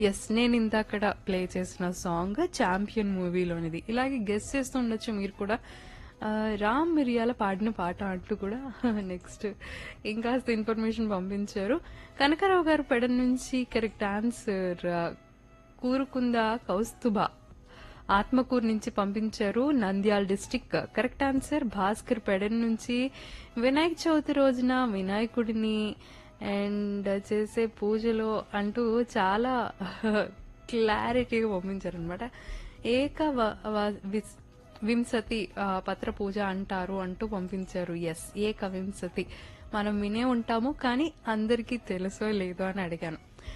yes నేను ఇందాకడ play చేసిన సాంగ్ ఛాంపియన్ మూవీలోనిది ఇలాగే గెస్ చేస్తూ ఉండొచ్చు మీరు కూడా ఆ, రామ్ మిరియాల పాడిన పాట అంటూ కూడా నెక్స్ట్ ఇంకాస్త ఇన్ఫర్మేషన్ పంపించారు కనకరావు గారు పెడ నుంచి కరెక్ట్ ఆన్సర్ కూరుకుందా కౌస్తుభ ఆత్మకూరు నుంచి పంపించారు Nandyal district correct answer Bhaskar Pedana నుంచి వినాయక చవితి రోజున వినాయకుడిని అండ్ చేసే పూజలో అంటూ చాలా క్లారిటీగా పంపించారు అనమాట ఏక వ- వ- విస్- వింశతి ఆ, పత్ర పూజ అంటారు అంటూ పంపించారు ఎస్ ఏక వింశతి మనం వినే ఉంటాము కానీ అందరికీ తెలుసో లేదో అని అడిగాను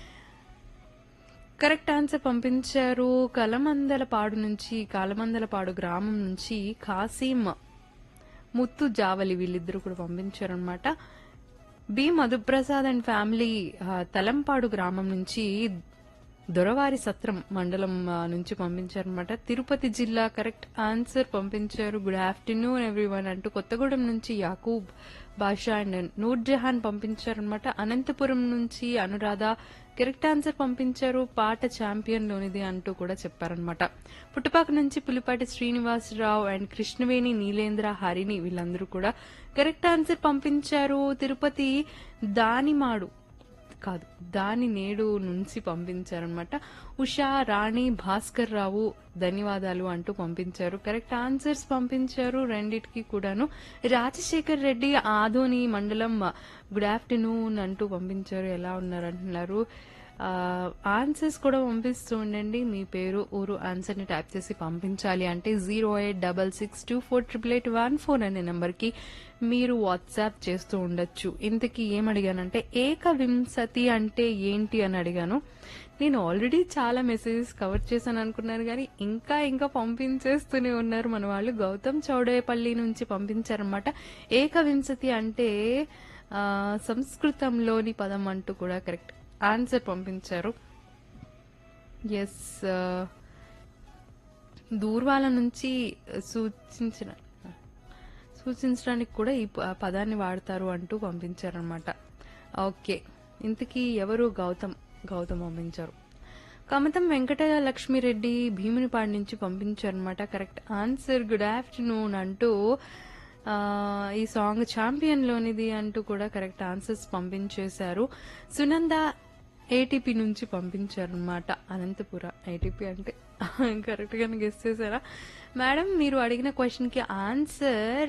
కరెక్ట్ ఆన్సర్ పంపించారు కలమందలపాడు నుంచి కలమందలపాడు గ్రామం నుంచి కాసీం ముత్తు జావలి వీళ్ళిద్దరూ కూడా పంపించారనమాట బి మధుప్రసాద్ అండ్ ఫ్యామిలీ ఆ, తలంపాడు గ్రామం నుంచి దొరవారి సత్రం మండలం ఆ, నుంచి పంపించారనమాట తిరుపతి జిల్లా కరెక్ట్ ఆన్సర్ పంపించారు గుడ్ ఆఫ్టర్నూన్ ఎవ్రీవన్ అంటూ కొత్తగూడెం నుంచి యాకూబ్ బాషా అండ్ నూర్ జహాన్ పంపించారనమాట అనంతపురం నుంచి అనురాధ కరెక్ట్ ఆన్సర్ పంపించారు పాట ఛాంపియన్ లోనిది అంటూ కూడా చెప్పారనమాట పుట్టుపాక నుంచి పులిపాటి శ్రీనివాసరావు అండ్ కృష్ణవేణి నీలేంద్ర హరిని వీళ్ళందరూ కూడా కరెక్ట్ ఆన్సర్ పంపించారు తిరుపతి దానిమాడు కాదు దాని నేడు నుంచి పంపించారనమాట ఉషా రాణి భాస్కర్ రావు ధన్యవాదాలు అంటూ పంపించారు కరెక్ట్ ఆన్సర్స్ పంపించారు రెండిటికి కూడాను రాజశేఖర్ రెడ్డి ఆదోని మండలం గుడ్ ఆఫ్టర్నూన్ అంటూ పంపించారు ఎలా ఉన్నారు అంటున్నారు ఆన్సర్స్ కూడా పంపిస్తూ ఉండండి మీ పేరు ఊరు ఆన్సర్ ని టైప్ చేసి పంపించాలి అంటే zero eight double six two four triple eight one four అనే నెంబర్కి మీరు వాట్సాప్ చేస్తూ ఉండొచ్చు ఇంతకీ ఏం అడిగానంటే ఏకవింశతి అంటే ఏంటి అని అడిగాను నేను ఆల్రెడీ చాలా మెసేజెస్ కవర్ చేశాను అనుకున్నాను కానీ ఇంకా ఇంకా పంపించేస్తూనే ఉన్నారు మన వాళ్ళు గౌతమ్ చౌడేపల్లి నుంచి పంపించారనమాట ఏకవింశతి అంటే ఆ, సంస్కృతంలోని పదం అంటూ కూడా కరెక్ట్ ఆన్సర్ పంపించారు ఎస్ దూర్వాల నుంచి సూచించిన సూచించడానికి కూడా ఈ ప- పదాన్ని వాడతారు అంటూ పంపించారనమాట ఓకే ఇంతకీ ఎవరు గౌతమ్ గౌతమ్ పంపించారు కమతం వెంకట లక్ష్మిరెడ్డి భీమునిపాడు నుంచి పంపించారనమాట కరెక్ట్ ఆన్సర్ గుడ్ ఆఫ్టర్నూన్ అంటూ ఆ, ఈ సాంగ్ ఛాంపియన్ లోనిది అంటూ కూడా కరెక్ట్ ఆన్సర్స్ పంపించేశారు సునంద ఏటీపీ నుంచి పంపించారనమాట అనంతపుర ఏటీపీ అంటే కరెక్ట్ గానే గెస్ చేశారా మేడం మీరు అడిగిన క్వశ్చన్ కి ఆన్సర్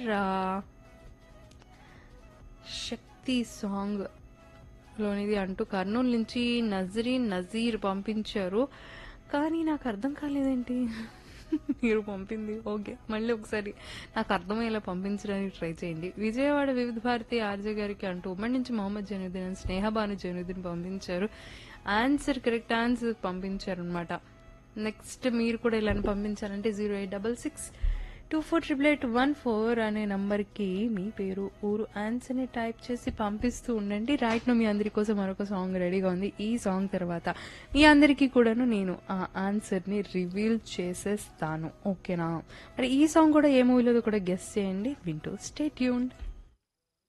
శక్తి సాంగ్ లోనిది అంటూ కర్నూలు నుంచి నజరీన్ నజీర్ పంపించారు కానీ నాకు అర్థం కాలేదేంటి మీరు పంపింది ఓకే మళ్ళీ ఒకసారి నాకు అర్థమయ్యేలా పంపించడానికి ట్రై చేయండి విజయవాడ వివిధ భారతి ఆర్జే గారికి అంటూ ఉమ్మడి నుంచి మొహమ్మద్ జనుద్దీన్ and స్నేహబాను జనుద్దీన్ పంపించారు ఆన్సర్ కరెక్ట్ ఆన్సర్ పంపించారు అనమాట నెక్స్ట్ మీరు కూడా ఇలా పంపించాలంటే zero eight double six two four triple eight one four అనే నంబర్కి మీ పేరు ఊరు ఆన్సర్ని టైప్ చేసి పంపిస్తూ ఉండండి రైట్ మీ అందరి కోసం మరొక సాంగ్ రెడీగా ఉంది ఈ సాంగ్ తర్వాత మీ అందరికీ కూడాను నేను ఆ ఆన్సర్ని రివీల్ చేసేస్తాను ఓకేనా మరి ఈ సాంగ్ కూడా ఏ మూవీలో కూడా గెస్ట్ చేయండి వింటూ స్టే ట్యూన్డ్